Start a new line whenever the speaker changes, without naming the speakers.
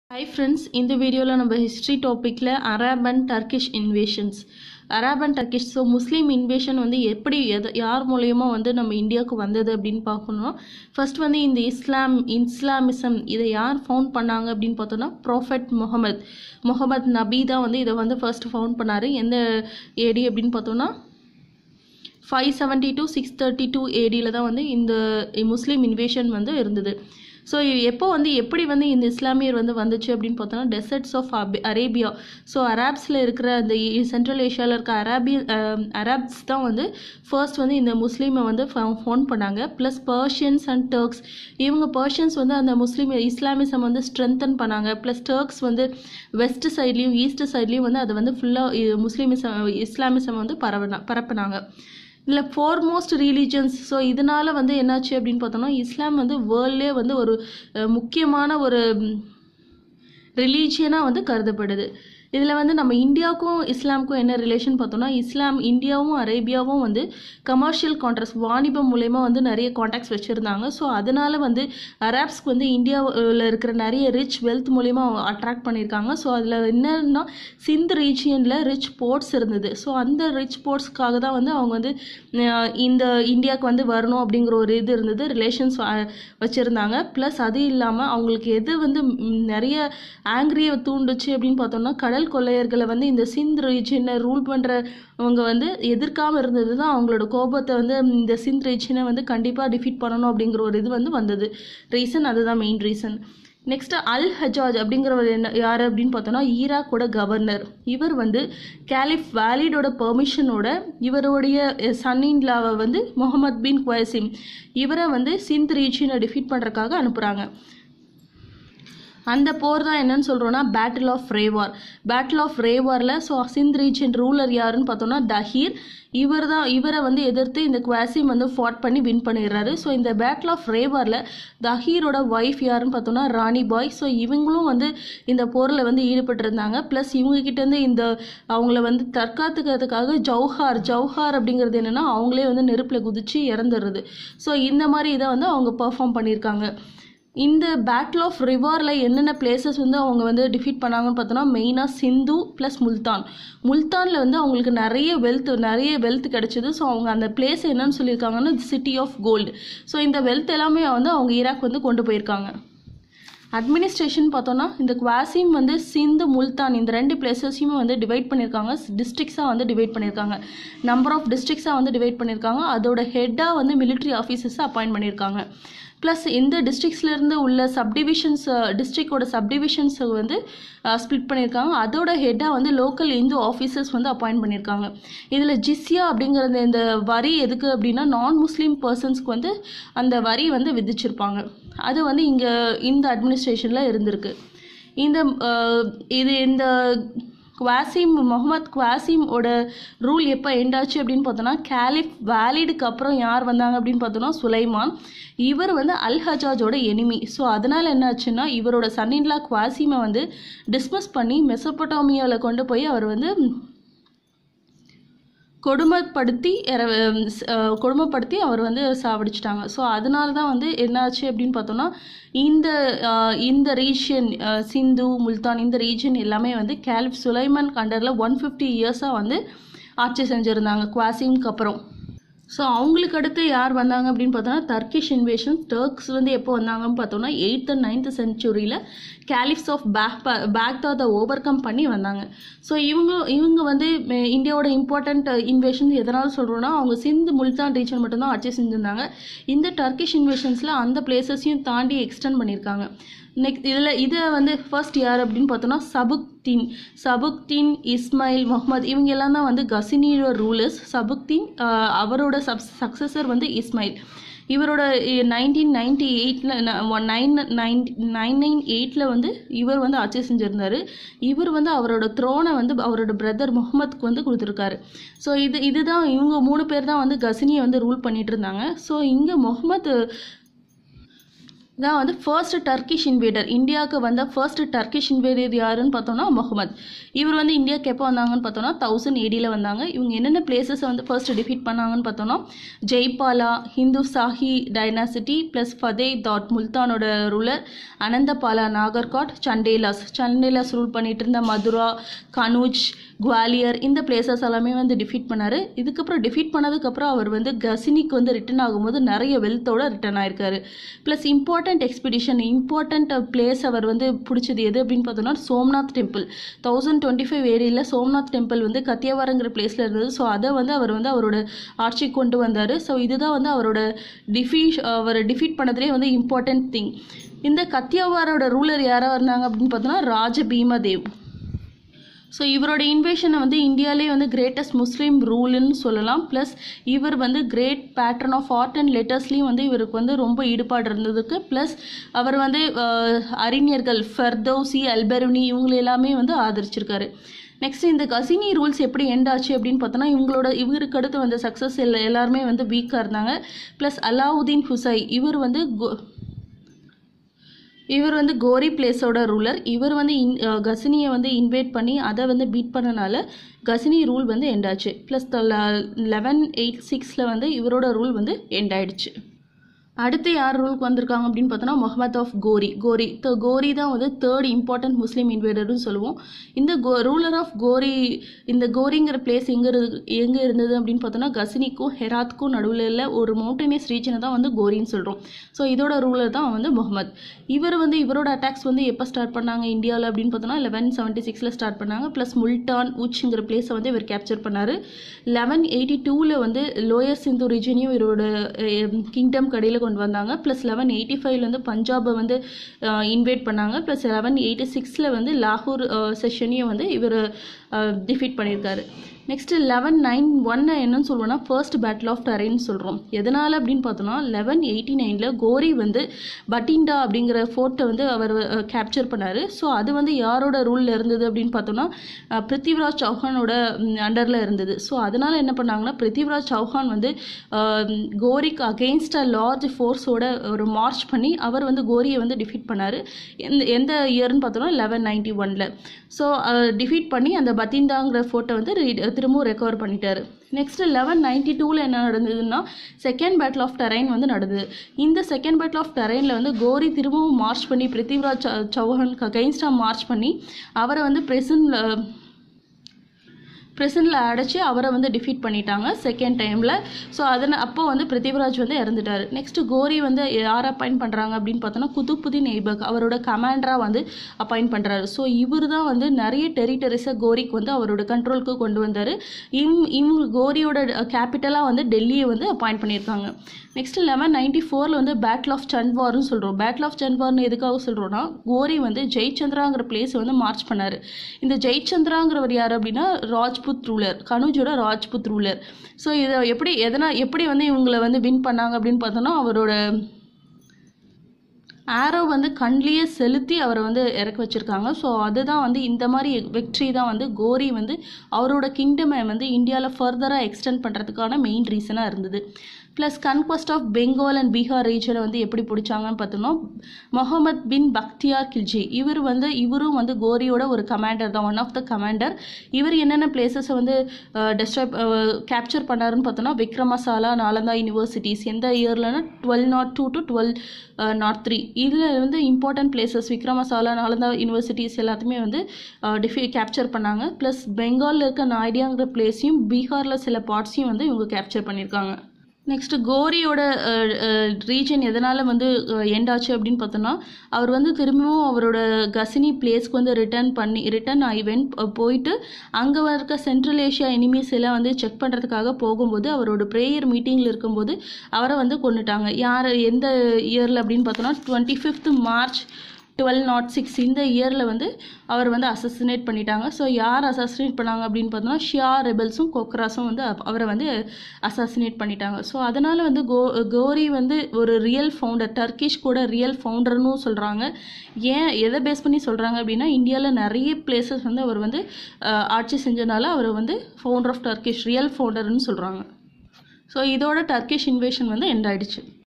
hi friends இந்த வீடியோவில் நம்ம ஹிஸ்ட்ரி டாப்பிக்கில் Arab and Turkish invasions Arab and Turkish so Muslim invasion வந்து எப்படி எது யார் மூலயமா வந்து நம்ம இந்தியாவுக்கு வந்தது அப்படின்னு பார்க்கணும் ஃபர்ஸ்ட் வந்து இந்த இஸ்லாம் இஸ்லாமிசம் இதை யார் ஃபவுண்ட் பண்ணாங்க அப்படின்னு பார்த்தோன்னா ப்ராஃபெட் முகமது முகமது நபி தான் வந்து இதை வந்து ஃபர்ஸ்ட் ஃபவுண்ட் பண்ணார் எந்த ஏடி அப்படின்னு பார்த்தோன்னா five seventy two six thirty two ஏடியில் தான் வந்து இந்த முஸ்லீம் இன்வேஷன் வந்து இருந்தது ஸோ எப்போ வந்து எப்படி வந்து இந்த இஸ்லாமியர் வந்து வந்துச்சு அப்படின்னு பார்த்தோன்னா டெசர்ட்ஸ் ஆஃப் அரேபியா ஸோ அராப்ஸில் இருக்கிற அந்த சென்ட்ரல் ஏஷியாவில் இருக்க அராபிய அராப்ஸ் தான் வந்து ஃபர்ஸ்ட் வந்து இந்த முஸ்லீமை வந்து ஃபோன் பண்ணாங்க ப்ளஸ் பர்ஷியன்ஸ் அண்ட் டர்க்ஸ் இவங்க பர்ஷியன்ஸ் வந்து அந்த முஸ்லீம் இஸ்லாமிசம் வந்து ஸ்ட்ரென்தன் பண்ணாங்க ப்ளஸ் டர்க்ஸ் வந்து வெஸ்ட் சைட்லேயும் ஈஸ்ட் சைட்லேயும் வந்து அதை வந்து ஃபுல்லாக முஸ்லீமிசம் இஸ்லாமிசம் வந்து பரவனா பரப்புனாங்க இல்லை ஃபோர்மோஸ்ட் ரிலீஜன்ஸ் ஸோ இதனால் வந்து என்னாச்சு அப்படின்னு பார்த்தோம்னா இஸ்லாம் வந்து வேர்ல்ட்லேயே வந்து ஒரு முக்கியமான ஒரு ரிலீஜியனாக வந்து கருதப்படுது இதில் வந்து நம்ம இந்தியாவுக்கும் இஸ்லாமுக்கும் என்ன ரிலேஷன் பார்த்தோம்னா இஸ்லாம் இந்தியாவும் அரேபியாவும் வந்து கமர்ஷியல் கான்ட்ராக்ட்ஸ் வாணிபம் மூலயமா வந்து நிறைய கான்டாக்ட்ஸ் வச்சுருந்தாங்க ஸோ அதனால் வந்து அராப்ஸ்க்கு வந்து இந்தியாவில் இருக்கிற நிறைய ரிச் வெல்த் மூலயமா அட்ராக்ட் பண்ணியிருக்காங்க ஸோ அதில் என்னன்னா சிந்த் ரீஜியனில் ரிச் போர்ட்ஸ் இருந்தது ஸோ அந்த ரிச் போர்ட்ஸ்க்காக தான் வந்து அவங்க வந்து இந்த இந்தியாவுக்கு வந்து வரணும் அப்படிங்கிற ஒரு இது இருந்தது ரிலேஷன்ஸ் வச்சுருந்தாங்க ப்ளஸ் அது இல்லாமல் அவங்களுக்கு எது வந்து நிறைய ஆங்கிரியை தூண்டுச்சு அப்படின்னு பார்த்தோம்னா கடல் கடல் கொள்ளையர்களை வந்து இந்த சிந்த் ரீஜனை ரூல் பண்ணுறவங்க வந்து எதிர்க்காமல் இருந்தது தான் அவங்களோட கோபத்தை வந்து இந்த சிந்த் ரீஜனை வந்து கண்டிப்பாக டிஃபீட் பண்ணணும் அப்படிங்கிற ஒரு இது வந்து வந்தது ரீசன் அதுதான் main reason next Al Hajjaj அப்படிங்கிறவர் என்ன யார் அப்படின்னு பார்த்தோன்னா ஈராக்கோட கவர்னர் இவர் வந்து கேலிஃப் வேலிடோட பெர்மிஷனோட இவருடைய சன் இன் லாவை வந்து முகமது பின் குவசிம் இவரை வந்து சிந்த் ரீஜனை டிஃபீட் பண்ணுறதுக்காக அனுப்புகிறாங்க அந்த போர் தான் என்னன்னு சொல்கிறோன்னா battle of Rewar battle of ரேவாரில் ஸோ சிந்த் ரீஜன் ரூலர் யாருன்னு பார்த்தோன்னா தஹீர் இவர் தான் இவரை வந்து எதிர்த்து இந்த குவாசிம் வந்து ஃபாட் பண்ணி வின் பண்ணிடுறாரு ஸோ இந்த பேட்டில் ஆஃப் ரேவாரில் தஹீரோட ஒய்ஃப் யாருன்னு பார்த்தோன்னா ராணி பாய் ஸோ இவங்களும் வந்து இந்த போரில் வந்து ஈடுபட்டிருந்தாங்க ப்ளஸ் இவங்ககிட்டேருந்து இந்த அவங்கள வந்து தற்காத்துக்கிறதுக்காக ஜவுஹார் ஜவுஹார் அப்படிங்கிறது என்னென்னா அவங்களே வந்து நெருப்பில் குதித்து இறந்துடுறது ஸோ இந்த மாதிரி இதை வந்து அவங்க பர்ஃபார்ம் பண்ணியிருக்காங்க இந்த பேட்டில் ஆஃப் ரிவாரில் என்னென்ன பிளேசஸ் வந்து அவங்க வந்து டிஃபீட் பண்ணாங்கன்னு பார்த்தோன்னா மெயினாக சிந்து ப்ளஸ் முல்தான் முல்தானில் வந்து அவங்களுக்கு நிறைய வெல்த் நிறைய வெல்த் கிடச்சிது ஸோ அவங்க அந்த பிளேஸ் என்னன்னு சொல்லியிருக்காங்கன்னா சிட்டி ஆஃப் கோல்டு ஸோ இந்த வெல்த் எல்லாமே வந்து அவங்க ஈராக் வந்து கொண்டு போயிருக்காங்க அட்மினிஸ்ட்ரேஷன் பார்த்தோன்னா இந்த குவாசிம் வந்து சிந்து முல்தான் இந்த ரெண்டு பிளேசஸையுமே வந்து டிவைட் பண்ணியிருக்காங்க டிஸ்ட்ரிக்ஸாக வந்து டிவைட் பண்ணியிருக்காங்க நம்பர் ஆஃப் டிஸ்ட்ரிக்ஸாக வந்து டிவைட் பண்ணியிருக்காங்க அதோட ஹெட்டாக வந்து மிலிட்ரி ஆஃபீஸர்ஸை அப்பாயிண்ட் பண்ணியிருக்காங்க ப்ளஸ் இந்த டிஸ்ட்ரிக்ஸ்லேருந்து உள்ள சப்டிவிஷன்ஸ் டிஸ்ட்ரிக்டோட சப்டிவிஷன்ஸை வந்து ஸ்ப்ளிட் பண்ணியிருக்காங்க அதோட ஹெட்டாக வந்து லோக்கல் இந்து ஆஃபீஸர்ஸ் வந்து அப்பாயிண்ட் பண்ணியிருக்காங்க இதில் ஜிஸ்யா அப்படிங்கிறது இந்த வரி எதுக்கு அப்படின்னா நான் முஸ்லீம் பர்சன்ஸ்க்கு வந்து அந்த வரி வந்து விதிச்சிருப்பாங்க அது வந்து இங்கே இந்த அட்மினிஸ்ட்ரேஷனில் இருந்திருக்கு இந்த இது இந்த குவாசிம் முகமது குவாசிமோட ரூல் எப்போ எண்டாச்சு அப்படின்னு பார்த்தோன்னா கேலிஃப் வேலிடுக்கு அப்புறம் யார் வந்தாங்க அப்படின்னு பார்த்தோன்னா சுலைமான் இவர் வந்து அல் ஹஜாஜோட எனிமி ஸோ அதனால் என்னாச்சுன்னா இவரோட சன்னின்லா குவாசிமை வந்து டிஸ்மஸ் பண்ணி மெசப்பட்டோமியாவில் கொண்டு போய் அவர் வந்து கொடுமைப்படுத்தி கொடுமைப்படுத்தி அவர் வந்து சாவடிச்சிட்டாங்க ஸோ அதனால தான் வந்து என்னாச்சு அப்படின்னு பார்த்தோன்னா இந்த இந்த ரீஜியன் சிந்து முல்தான் இந்த ரீஜியன் எல்லாமே வந்து கேலிஃப் சுலைமான் கண்டரில் ஒன் ஃபிஃப்டி இயர்ஸாக வந்து ஆட்சி செஞ்சுருந்தாங்க குவாசிம்க்கு அப்புறம் ஸோ அவங்களுக்கு அடுத்து யார் வந்தாங்க அப்படின்னு பார்த்தோன்னா டர்க்கிஷ் இன்வேஷன் டர்க்ஸ் வந்து எப்போ வந்தாங்கன்னு பார்த்தோன்னா எயித் அண்ட் நைன்த் சென்ச்சுரியில் கேலிஃப்ஸ் ஆஃப் பேக் பேக்தாதை ஓவர் கம் பண்ணி வந்தாங்க ஸோ இவங்க இவங்க வந்து இந்தியாவோட இம்பார்ட்டண்ட் இன்வேஷன் எதனால் சொல்கிறோன்னா அவங்க சிந்து முல்தான் ரீஜன் மட்டும்தான் ஆட்சி செஞ்சுருந்தாங்க இந்த டர்க்கிஷ் இன்வேஷன்ஸில் அந்த பிளேசஸையும் தாண்டி எக்ஸ்டெண்ட் பண்ணியிருக்காங்க நெக்ஸ்ட் இதில் இதை வந்து ஃபர்ஸ்ட் யார் அப்படின்னு பார்த்தோன்னா சபுக்தீன் சபுக்தீன் இஸ்மாயில் முகமது இவங்க எல்லாம் தான் வந்து கசினியோட ரூலர்ஸ் சபுக்தீன் அவரோட சப் சக்ஸசர் வந்து இஸ்மாயில் இவரோட நைன்டீன் நைன்டி எயிட்டில் நைன் நைன் நைன் நைன் எயிட்டில் வந்து இவர் வந்து ஆட்சி செஞ்சுருந்தார் இவர் வந்து அவரோட த்ரோனை வந்து அவரோட பிரதர் முகமதுக்கு வந்து கொடுத்துருக்காரு ஸோ இது இதுதான் இவங்க மூணு பேர் தான் வந்து கசினியை வந்து ரூல் பண்ணிட்டு இருந்தாங்க ஸோ இங்கே முகமது இதான் வந்து ஃபர்ஸ்ட் டர்க்கிஷ் இன்வேடர் இந்தியாவுக்கு வந்த ஃபர்ஸ்ட் டர்க்கிஷ் இன்வேடர் யாருன்னு பார்த்தோம்னா முகமது இவர் வந்து இந்தியாவுக்கு எப்போ வந்தாங்கன்னு பார்த்தோம்னா தௌசண்ட் ஏடியில் வந்தாங்க இவங்க என்னென்ன பிளேசஸை வந்து ஃபர்ஸ்ட் டிஃபீட் பண்ணாங்கன்னு பார்த்தோம்னா ஜெய்பாலா ஹிந்து சாஹி டைனாசிட்டி ப்ளஸ் ஃபதே தாட் முல்தானோட ரூலர் அனந்தபாலா நாகர்காட் சண்டேலாஸ் சண்டேலாஸ் ரூல் பண்ணிட்டு இருந்த மதுரா கனூஜ் குவாலியர் இந்த பிளேசஸ் எல்லாமே வந்து டிஃபீட் பண்ணார் இதுக்கப்புறம் டிஃபீட் பண்ணதுக்கப்புறம் அவர் வந்து கசினிக்கு வந்து ரிட்டர்ன் ஆகும்போது நிறைய வெல்த்தோட ரிட்டர்ன் ஆயிருக்காரு plus important expedition important place அவர் வந்து பிடிச்சது எது அப்படின்னு பார்த்தோம்னா Somnath temple thousand twenty five ஏரியில் சோம்நாத் டெம்பிள் வந்து கத்தியாவாரங்கிற பிளேஸில் இருந்தது ஸோ அதை வந்து அவர் வந்து அவரோட ஆட்சிக்கு கொண்டு வந்தார் ஸோ இதுதான் வந்து அவரோட டிஃபீ அவர் டிஃபீட் பண்ணதுலேயே வந்து இம்பார்ட்டண்ட் திங் இந்த கத்தியாவாரோட ரூலர் யாராக இருந்தாங்க அப்படின்னு பார்த்தோம்னா ராஜ பீமதேவ் ஸோ இவரோட இன்வேஷனை வந்து இந்தியாவிலே வந்து கிரேட்டஸ்ட் முஸ்லீம் ரூல்னு சொல்லலாம் ப்ளஸ் இவர் வந்து great patron of art and லெட்டர்ஸ்லேயும் வந்து இவருக்கு வந்து ரொம்ப ஈடுபாடு இருந்ததுக்கு ப்ளஸ் அவர் வந்து அஹ், அறிஞர்கள் ஃபர்தௌசி அல்பருனி இவங்க எல்லாமே வந்து ஆதரிச்சிருக்காரு நெக்ஸ்ட் இந்த கசினி ரூல்ஸ் எப்படி எண்ட் ஆச்சு அப்படின்னு பார்த்தோன்னா இவங்களோட இவருக்கு அடுத்து வந்த சக்ஸஸ் எல்லா எல்லாருமே வந்து வீக்காக இருந்தாங்க ப்ளஸ் அலாவுதீன் ஹுசை இவர் வந்து கோ- இவர் வந்து கோரி பிளேஸோட ரூலர் இவர் வந்து இன் கசினியை வந்து இன்வைட் பண்ணி அதை வந்து பீட் பண்ணனால கசினி ரூல் வந்து எண்ட் ஆச்சு ப்ளஸ் லெவன் எயிட் சிக்ஸில் வந்து இவரோட ரூல் வந்து எண்ட் ஆயிடுச்சு அடுத்து யார் ரூலுக்கு வந்திருக்காங்க அப்படின்னு பார்த்தோன்னா முகமது ஆஃப் கோரி கோரி த கோரி தான் வந்து தேர்ட் இம்பார்ட்டன்ட் முஸ்லீம் இன்வேடர்னு சொல்லுவோம் இந்த கோ ரூலர் ஆஃப் கோரி இந்த கோரிங்கிற பிளேஸ் எங்கே இரு எங்கே இருந்தது அப்படின்னு பார்த்தோன்னா கசினிக்கும் ஹெராத்துக்கும் நடுவில் உள்ள ஒரு மவுண்டனியஸ் ரீஜனை தான் வந்து கோரின்னு சொல்கிறோம் ஸோ இதோட ரூலர் தான் வந்து முகமது இவர் வந்து இவரோட அட்டாக்ஸ் வந்து எப்போ ஸ்டார்ட் பண்ணாங்க இந்தியாவில் அப்படின்னு பார்த்தோன்னா லெவன் செவன்ட்டி சிக்ஸில் ஸ்டார்ட் பண்ணாங்க ப்ளஸ் முல்டான் உச்ங்கிற பிளேஸை வந்து இவர் கேப்சர் பண்ணார் லெவன் எயிட்டி டூவில் வந்து லோயர் சிந்து ரீஜனையும் இவரோட கிங்டம் கடையில் கொண்டு வந்தாங்க ப்ளஸ் லெவன் எயிட்டி ஃபைவ்ல வந்து பஞ்சாபை வந்து இன்வைட் பண்ணாங்க ப்ளஸ் லெவன் எயிட்டி சிக்ஸில் வந்து லாகூர் செஷனையும் வந்து இவர் டிஃபீட் பண்ணியிருக்காரு நெக்ஸ்ட் லெவன் நைன் ஒன்னை என்னன்னு சொல்லுவோம்னா ஃபர்ஸ்ட் பேட்டில் ஆஃப் டரைன்னு சொல்கிறோம் எதனால் அப்படின்னு பார்த்தோம்னா லெவன் எயிட்டி நைனில் கோரி வந்து பட்டிண்டா அப்படிங்கிற ஃபோர்ட்டை வந்து அவர் கேப்சர் பண்ணார் ஸோ அது வந்து யாரோட ரூலில் இருந்தது அப்படின்னு பார்த்தோம்னா அஹ், பிருத்திவிராஜ் சௌஹானோட அண்டரில் இருந்தது ஸோ அதனால் என்ன பண்ணாங்கன்னா பிருத்திவிராஜ் சௌஹான் வந்து அஹ், கோரிக்கு அகெயின்ஸ்ட் அ லார்ஜ் ஃபோர்ஸோட ஒரு மார்ச் பண்ணி அவர் வந்து கோரியை வந்து டிஃபீட் பண்ணார் எந்த எந்த இயர்னு பார்த்தோம்னா லெவன் நைன்டி ஒனில் ஸோ டிஃபீட் பண்ணி அந்த பத்திந்தாங்கிற ஃபோர்ட்டை வந்து re- திரும்பவும் ரெக்கவர் பண்ணிட்டாரு நெக்ஸ்ட் லெவன் நைன்டி டூவில் என்ன நடந்ததுன்னா செகண்ட் பேட்டில் ஆஃப் டெரைன் வந்து நடந்தது இந்த செகண்ட் பேட்டில் ஆஃப் டெரைனில் வந்து கோரி திரும்பவும் மார்ச் பண்ணி பிருத்திவிராஜ் சௌ- சௌஹானுக்கு அகைன்ஸ்டாக மார்ச் பண்ணி அவரை வந்து பிரசன்ல ப்ரெசனில் அடைச்சி அவரை வந்து டிஃபீட் பண்ணிட்டாங்க செகண்ட் டைமில் ஸோ அதனை அப்போ வந்து பிருத்திவிராஜ் வந்து இறந்துட்டார் நெக்ஸ்ட் கோரி வந்து யார் அப்பாயிண்ட் பண்ணுறாங்க அப்படின்னு பார்த்தோன்னா குதுப்புதீன் ஐபக் அவரோட கமாண்டராக வந்து அப்பாயிண்ட் பண்ணுறாரு ஸோ இவர் தான் வந்து நிறைய டெரிட்டரிஸை கோரிக்கு வந்து அவரோட கண்ட்ரோலுக்கு கொண்டு வந்தார் இம் இம் கோரியோட கேபிட்டலாக வந்து டெல்லியை வந்து அப்பாயிண்ட் பண்ணியிருக்காங்க நெக்ஸ்ட் லெவன் நைன்டி ஃபோரில் வந்து பேட்டில் ஆஃப் சன்வார்னு சொல்கிறோம் பேட்டில் ஆஃப் சன்வார்னு எதுக்காக சொல்கிறோன்னா கோரி வந்து ஜெயச்சந்திராங்கிற பிளேஸ் வந்து மார்ச் பண்ணார் இந்த ஜெயச்சந்திராங்கிறவர் யார் அப்படின்னா ராஜ்புத் ரூலர் கனுஜோட ராஜ்புத் ரூலர் ஸோ இதை எப்படி எதனா எப்படி வந்து இவங்களை வந்து வின் பண்ணாங்க அப்படின்னு பார்த்தோன்னா அவரோட ஆரோ வந்து கண்லேயே செலுத்தி அவரை வந்து இறக்க வச்சுருக்காங்க ஸோ அதுதான் வந்து இந்த மாதிரி வெற்றி தான் வந்து கோரி வந்து அவரோட கிங்டமை வந்து இந்தியாவில் ஃபர்தராக எக்ஸ்டெண்ட் பண்ணுறதுக்கான மெயின் ரீசனாக இருந்தது plus conquest of Bengal and Bihar ரீஜனை வந்து எப்படி பிடிச்சாங்கன்னு பார்த்தோம்னா முகமது பின் பக்தியார் கில்ஜி இவர் வந்து இவரும் வந்து கோரியோட ஒரு கமாண்டர் தான் ஒன் ஆஃப் த கமாண்டர் இவர் என்னென்ன பிளேசஸை வந்து டெஸ்ட்ராய் கேப்சர் பண்ணாருன்னு பார்த்தோம்னா விக்ரமசாலா நாலந்தா யூனிவர்சிட்டிஸ் எந்த இயர்லன்னா twelve nought two two twelve nought three இதில் வந்து important places Vikramashila Nalanda universities எல்லாத்தையுமே வந்து டிஃபி கேப்சர் பண்ணாங்க ப்ளஸ் பெங்காலில் இருக்க நாய்டியாங்கிற பிளேஸையும் பீகாரில் சில பார்ட்ஸையும் வந்து இவங்க கேப்சர் பண்ணியிருக்காங்க நெக்ஸ்ட் கோரியோட ரீஜன் எதனால் வந்து எண்ட் ஆச்சு அப்படின்னு பார்த்தோன்னா அவர் வந்து திரும்பவும் அவரோட கசினி பிளேஸ்க்கு வந்து ரிட்டர்ன் பண்ணி ரிட்டர்ன் ஆகி வென் போயிட்டு அங்கே இருக்க சென்ட்ரல் ஏஷியா எனிமீஸ் எல்லாம் வந்து செக் பண்ணுறதுக்காக போகும்போது அவரோட ப்ரேயர் மீட்டிங்கில் இருக்கும்போது அவரை வந்து கொண்டுட்டாங்க யார் எந்த இயரில் அப்படின்னு பார்த்தோன்னா twenty fifth March twelve nought six இந்த இயரில் வந்து அவர் வந்து அசசினேட் பண்ணிட்டாங்க ஸோ யார் அசாசினேட் பண்ணாங்க அப்படின்னு பார்த்தோம்னா ஷியா ரெபல்ஸும் கொக்ராஸும் வந்து அப்- அவரை வந்து அசாசினேட் பண்ணிட்டாங்க ஸோ அதனால் வந்து கோ கோரி வந்து ஒரு ரியல் ஃபவுண்டர் டர்க்கிஷ் கூட ரியல் ஃபவுண்டர்னு சொல்கிறாங்க ஏன் எதை பேஸ் பண்ணி சொல்கிறாங்க அப்படின்னா இந்தியாவில் நிறைய பிளேசஸ் வந்து அவர் வந்து அஹ், ஆட்சி செஞ்சனால அவர் வந்து ஃபவுண்டர் ஆஃப் டர்க்கிஷ் ரியல் ஃபவுண்டர்னு சொல்கிறாங்க ஸோ இதோட டர்க்கிஷ் இன்வேஷன் வந்து எண்ட் ஆயிடுச்சு